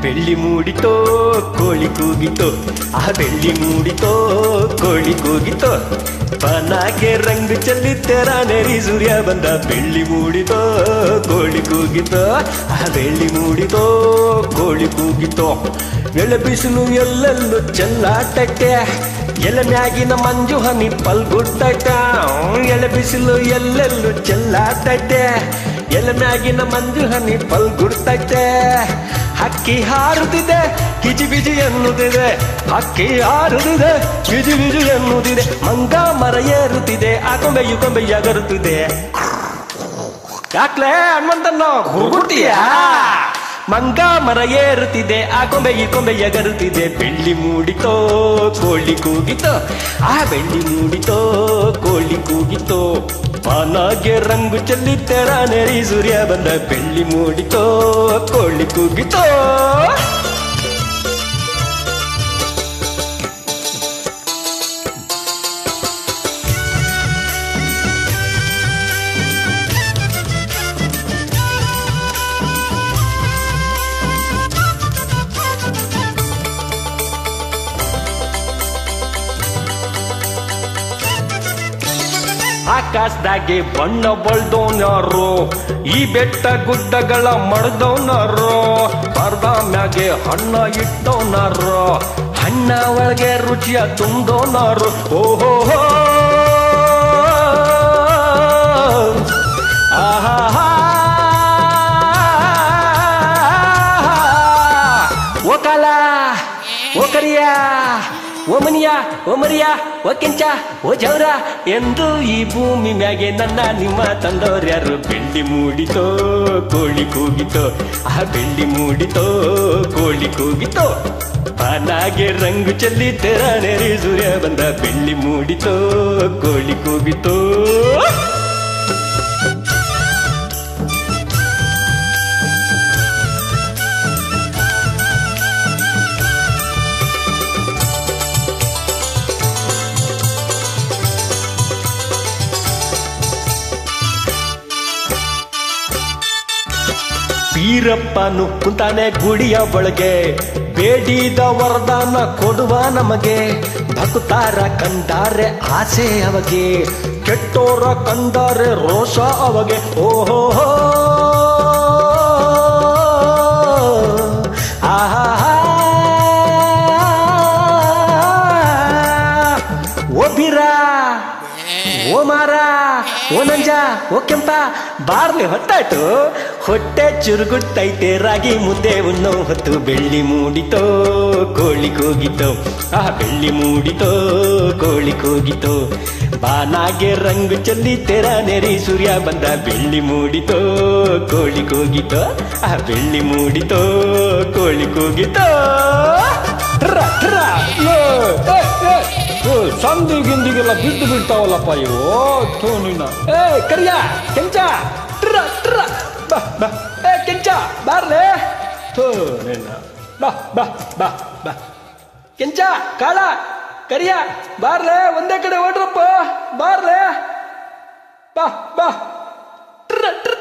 ಬೆಳ್ಳಿ ಮೂಡಿತೋ ಕೋಳಿ ಕೂಗಿತೋ ಆ ಬೆಳ್ಳಿ ಮೂಡಿತೋ ಕೋಳಿ ಕೂಗಿತೋ ಪನಾಗೆ ರಂಗು ಚೆಲ್ಲಿ ತೆರಾನೆರಿ ಸೂರ್ಯ ಬಂದ ಬೆಳ್ಳಿ ಮೂಡಿತೋ ಕೋಳಿ ಕೂಗಿತೋ ಆ ಬೆಳ್ಳಿ ಮೂಡಿತೋ ಕೋಳಿ ಕೂಗಿತೋ ಎಳೆ ಬಿಸಿಲು ಎಲ್ಲೆಲ್ಲೂ ಚೆಲ್ಲಾಟಕ್ಕೆ ಎಲೆ ಮ್ಯಾಗಿನ ಮಂಜು ಹನಿ ಪಲ್ಗುಟ್ಟೈತ ಎಳೆ ಬಿಸಿಲು ಎಲ್ಲೆಲ್ಲೂ ಚೆಲ್ಲಾಟೈತೆ ಎಲೆ ಮ್ಯಾಗಿನ ಮಂಜು ಹನಿ ಪಲ್ಗುಡ್ತೈತೆ ಹಕ್ಕಿ ಹಾರುತ್ತಿದೆ ಕಿಜಿ ಬಿಜಿ ಎನ್ನುತ್ತಿದೆ ಹಕ್ಕಿ ಹಾರುತ್ತಿದೆ ಕಿಜಿ ಬಿಜಿ ಎನ್ನುತ್ತಿದೆ ಮಂಗ ಮರ ಏರುತ್ತಿದೆ ಆ ಕೊಂಬೆಯು ಕೊಂಬೆಯ ಗರುತ್ತಿದೆ ಯಾಕ್ಲೆ ಹನುಮಂತನ್ನ ಹುಡುಗುತ್ತೀಯಾ ಮಂಗ ಮರ ಏರುತ್ತಿದೆ ಆ ಕೊಂಬೆ ಈ ಕೊಂಬೆ ಎಗರುತ್ತಿದೆ ಬೆಳ್ಳಿ ಮೂಡಿತೋ ಕೋಳಿ ಕೂಗಿತೋ ಆ ಬೆಳ್ಳಿ ಮೂಡಿತೋ ಕೋಳಿ ಕೂಗಿತೋ ಪಾನಾಗೆ ರಂಗು ಚೆಲ್ಲಿ ತೆರಾನೆರಿ ಸೂರ್ಯ ಬಂದ ಬೆಳ್ಳಿ ಮೂಡಿತೋ ಕೋಳಿ ಕೂಗಿತೋ ಆಕಾಶದಾಗೆ ಬಣ್ಣ ಬಳ್ದೋನ್ಯಾರು ಈ ಬೆಟ್ಟ ಗುಡ್ಡಗಳ ಮಡ್ದೋನಾರು ಪರ್ದ ಮ್ಯಾಗೆ ಹಣ್ಣ ಇಟ್ಟೋನಾರು ಹಣ್ಣ ಒಳಗೆ ರುಚಿಯ ತುಂಬೋನಾರು ಓಹೋ ಆಹಾ ಓ ಕಾಲ ಓ ಕರಿಯ ಓ ಮನಿಯ ಓ ಮರಿಯ ಓ ಕೆಂಚ ಓ ಜೌರ ಎಂದು ಈ ಭೂಮಿ ಮ್ಯಾಗೆ ನನ್ನ ನಿಮ್ಮ ತಂದೋರ್ಯಾರು ಬೆಳ್ಳಿ ಮೂಡಿತೋ ಕೋಳಿ ಕೂಗಿತೋ ಆ ಬೆಳ್ಳಿ ಮೂಡಿತೋ ಕೋಳಿ ಕೂಗಿತೋ ಪಾನಾಗೆ ರಂಗು ಚೆಲ್ಲಿ ತೆರಾನೆರಿ ಸೂರ್ಯ ಬಂದ ಬೆಳ್ಳಿ ಮೂಡಿತೋ ಕೋಳಿ ಕೂಗಿತೋ ಬೀರಪ್ಪನು ಕುಂತಾನೆ ಗುಡಿಯ ಒಳಗೆ ಬೇಡಿದ ವರದಾನ ಕೊಡುವ ನಮಗೆ ಭಕ್ತಾರ ಕಂಡಾರೆ ಆಸೆ ಅವಗೆ ಕೆಟ್ಟೋರ ಕಂಡಾರೆ ರೋಷ ಅವಗೆ ಓಹೋ ಆಹಾ ಓ ಬೀರ ಓ ಮಾರ ಓ ನಂಜ ಓ ಕೆಂಪ ಬಾರ್ಲಿ ಹೊತ್ತಾಯ್ತು ಹೊಟ್ಟೆ ಚುರುಗುಟ್ಟೈತೆ ರಾಗಿ ಮುದ್ದೆ ಉಣ್ಣೋ ಹೊತ್ತು ಬೆಳ್ಳಿ ಮೂಡಿತೋ ಕೋಳಿ ಕೂಗಿತೋ ಆ ಬೆಳ್ಳಿ ಮೂಡಿತೋ ಕೋಳಿ ಕೂಗಿತೋ ಬಾನಾಗೆ ರಂಗು ಚೆಲ್ಲಿ ತೆರ ನೆರಿ ಸೂರ್ಯ ಬಂದ ಬೆಳ್ಳಿ ಮೂಡಿತೋ ಕೋಳಿ ಕೂಗಿತೋ ಆ ಬೆಳ್ಳಿ ಮೂಡಿತೋ ಕೋಳಿ ಕೂಗಿತೋ ಟ್ರ, ಟ್ರ, ಏ, ಏ, ಏ. ಏ, ಸಂದಿ ಗಿಂದಿಗೆಲ್ಲ ಬಿದ್ದು ಬಿಡ್ತಾವಲ್ಲಪ್ಪ ಇವು ಥೂ ನಿನ್ನ ಏ ಕರಿಯ ಕೆಂಚ ಟ್ರ ಟ್ರ ಬಾ ಬಾ ಏ ಕೆಂಚ ಬಾರ್ಲೆ ಥೂ ನಿನ್ನ ಬಾ ಬಾ ಬಾ ಬಾ ಕೆಂಚ ಕಾಳ ಕರಿಯ ಬಾರ್ಲೆ ಒಂದೇ ಕಡೆ ಓಡ್ರಪ್ಪ ಬಾರ್ಲೆ ಬಾ ಬಾ ಟ್ರ ಟ್ರ